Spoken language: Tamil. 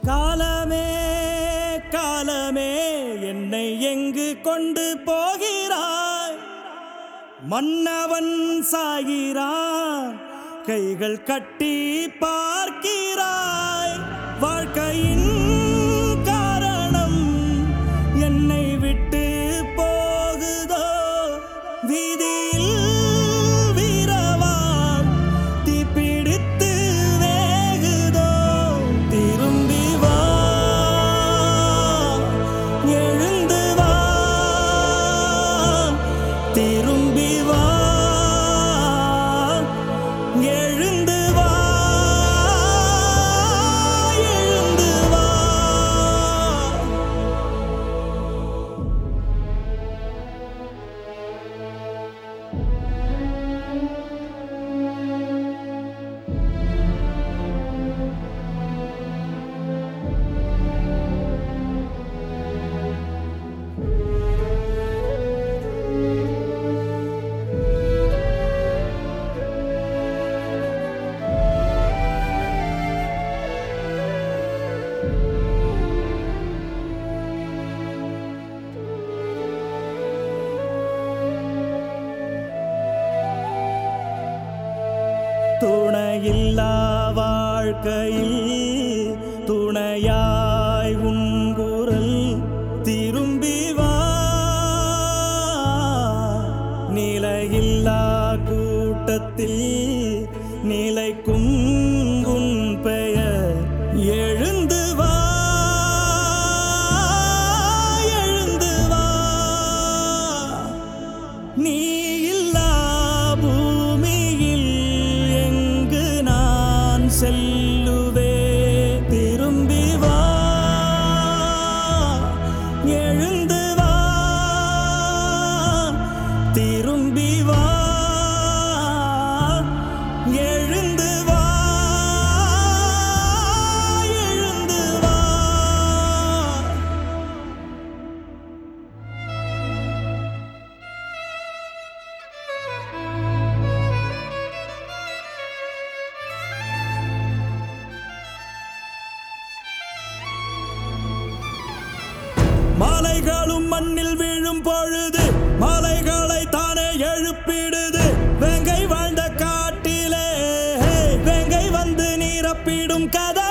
காலமே காலமே என்னை எங்கு கொண்டு போகிறாய் மன்னவன் சாகிறான் கைகள் கட்டி பார்க்கிறாய் வாழ்க்கையின் காரணம் என்னை விட்டு போகுதோ வீதியில் வீரவான் தீப்பிடித்து வேகுதோ திரும்பி வா எழுந்து வா திரும்பி வா எழுந்து வா எழுந்து வா துணையில்லா வாழ்க்கையில் துணையாய் உன் குரல் திரும்பி வா நிலையில்லா கூட்டத்தில் நிலைக்கும் உன் பெயர் எழுந்து வா எழுந்து வா நீ இல்லா பூமியில் எங்கு நான் செல்லுவே திரும்பி வா எழுந்து வா திரும்பி வா எழுந்து வா எழுந்து வா மாலைகளும் மண்ணில் விழும் பொழுது மாலைகளை தானே எழுப்பிடுது வெங்கை வாழ்ந்த காட்டிலே வெங்கை வந்து நீரப்பிடும் கதை